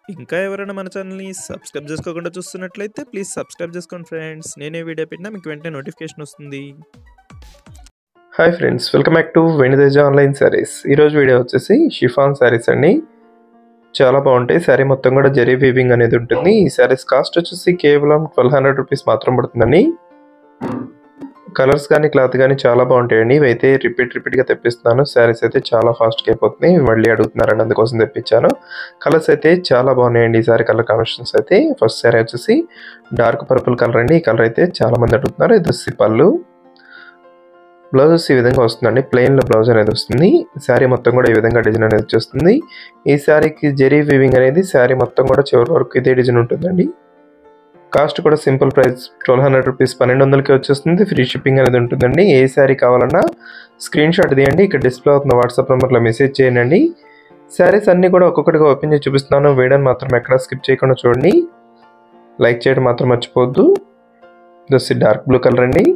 ఇంకా ఎవరైనా మన ఛానల్‌ని సబ్స్క్రైబ్ చేసుకోకుండా చూస్తున్నట్లయితే ప్లీజ్ సబ్స్క్రైబ్ చేసుకోండి ఫ్రెండ్స్. నేనే వీడియో పెట్టినా మీకు వెంటనే నోటిఫికేషన్ వస్తుంది. Hi friends welcome back to Veniteja online sarees ఈరోజు వీడియో వచ్చేసి షిఫాన్ శారీస్ అండి చాలా బాగుంటాయి శారీ మొత్తం కూడా జరీ వీవింగ్ అనేది ఉంటుంది ఈ శారీస్ కాస్ట్ వచ్చేసి కేవలం ట్వెల్వ్ హండ్రెడ్ రూపీస్ మాత్రం పడుతుందండి కలర్స్ కానీ క్లాత్ కానీ చాలా బాగుంటాయండి ఇవైతే రిపీట్ రిపీట్గా తెప్పిస్తున్నాను శారీస్ అయితే చాలా ఫాస్ట్గా అయిపోతున్నాయి మళ్ళీ అడుగుతున్నారండి అందుకోసం తెప్పించాను కలర్స్ అయితే చాలా బాగున్నాయండి ఈ సారీ కలర్ కాంబినేషన్స్ అయితే ఫస్ట్ శారీ వచ్చేసి డార్క్ పర్పుల్ కలర్ అండి ఈ కలర్ అయితే చాలా మంది అడుగుతున్నారు ఇది వచ్చి పళ్ళు బ్లౌజెస్ ఈ విధంగా వస్తుందండి ప్లెయిన్లో బ్లౌజ్ అనేది వస్తుంది శారీ మొత్తం కూడా ఈ విధంగా డిజైన్ అనేది వచ్చేస్తుంది ఈ శారీకి జెరీ వీవింగ్ అనేది శారీ మొత్తం కూడా చివరి వరకు ఇదే డిజైన్ ఉంటుందండి కాస్ట్ కూడా simple price twelve hundred rupees పన్నెండు వందలకి వచ్చేస్తుంది ఫ్రీ షిప్పింగ్ అనేది ఉంటుందండి ఏ శారీ కావాలన్నా స్క్రీన్ షాట్ తీయండి ఇక్కడ డిస్ప్లే అవుతున్న వాట్సాప్ నెంబర్లో మెసేజ్ చేయండి శారీస్ అన్నీ కూడా ఒక్కొక్కటిగా ఓపెన్ చేసి చూపిస్తున్నాను వీడియోని మాత్రం ఎక్కడ స్కిప్ చేయకుండా చూడండి లైక్ చేయడం మాత్రం మర్చిపోవద్దు దస్ డార్క్ బ్లూ కలర్ అండి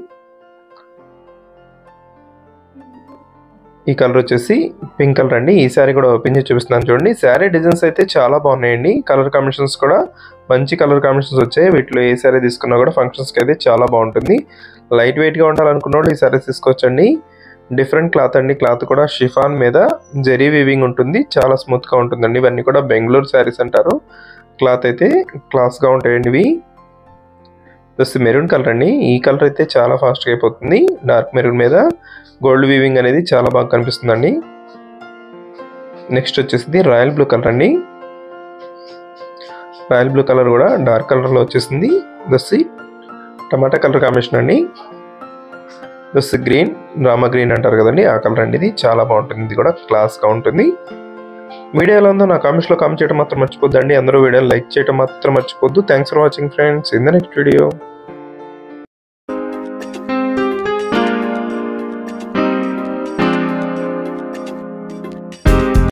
ఈ కలర్ వచ్చేసి పింక్ కలర్ అండి ఈ శారీ కూడా ఓపెన్ చేసి చూపిస్తున్నాను చూడండి శారీ డిజైన్స్ అయితే చాలా బాగున్నాయండి కలర్ కాంబినేషన్స్ కూడా మంచి కలర్ కాంబినేషన్స్ వచ్చాయి వీటిలో ఏ శారీ తీసుకున్నా కూడా ఫంక్షన్స్కి అయితే చాలా బాగుంటుంది లైట్ వెయిట్గా ఉండాలనుకున్న వాళ్ళు ఈ శారీస్ తీసుకోవచ్చండి డిఫరెంట్ క్లాత్ అండి క్లాత్ కూడా షిఫాన్ మీద జెరీ వీవింగ్ ఉంటుంది చాలా స్మూత్గా ఉంటుందండి ఇవన్నీ కూడా బెంగళూరు శారీస్ అంటారు క్లాత్ అయితే క్లాస్గా ఉంటాయండి ఇవి జస్ట్ మెరూన్ కలర్ అండి ఈ కలర్ అయితే చాలా ఫాస్ట్గా అయిపోతుంది డార్క్ మెరూన్ మీద గోల్డ్ వీవింగ్ అనేది చాలా బాగా కనిపిస్తుందండి నెక్స్ట్ వచ్చేసింది రాయల్ బ్లూ కలర్ అండి రాయల్ బ్లూ కలర్ కూడా డార్క్ కలర్లో వచ్చేసింది దస్సి టమాటా కలర్ కాంబినేషన్ అండి దస్ గ్రీన్ రామా గ్రీన్ అంటారు కదండి ఆ కలర్ అండి ఇది చాలా బాగుంటుంది ఇది కూడా క్లాస్గా ఉంటుంది వీడియో ఎలా ఉందో నా కామెంట్స్లో కామెంట్ చేయడం మాత్రం మర్చిపోద్దండి అందరూ వీడియోని లైక్ చేయడం మాత్రం మర్చిపోద్దు thanks for watching friends in the next video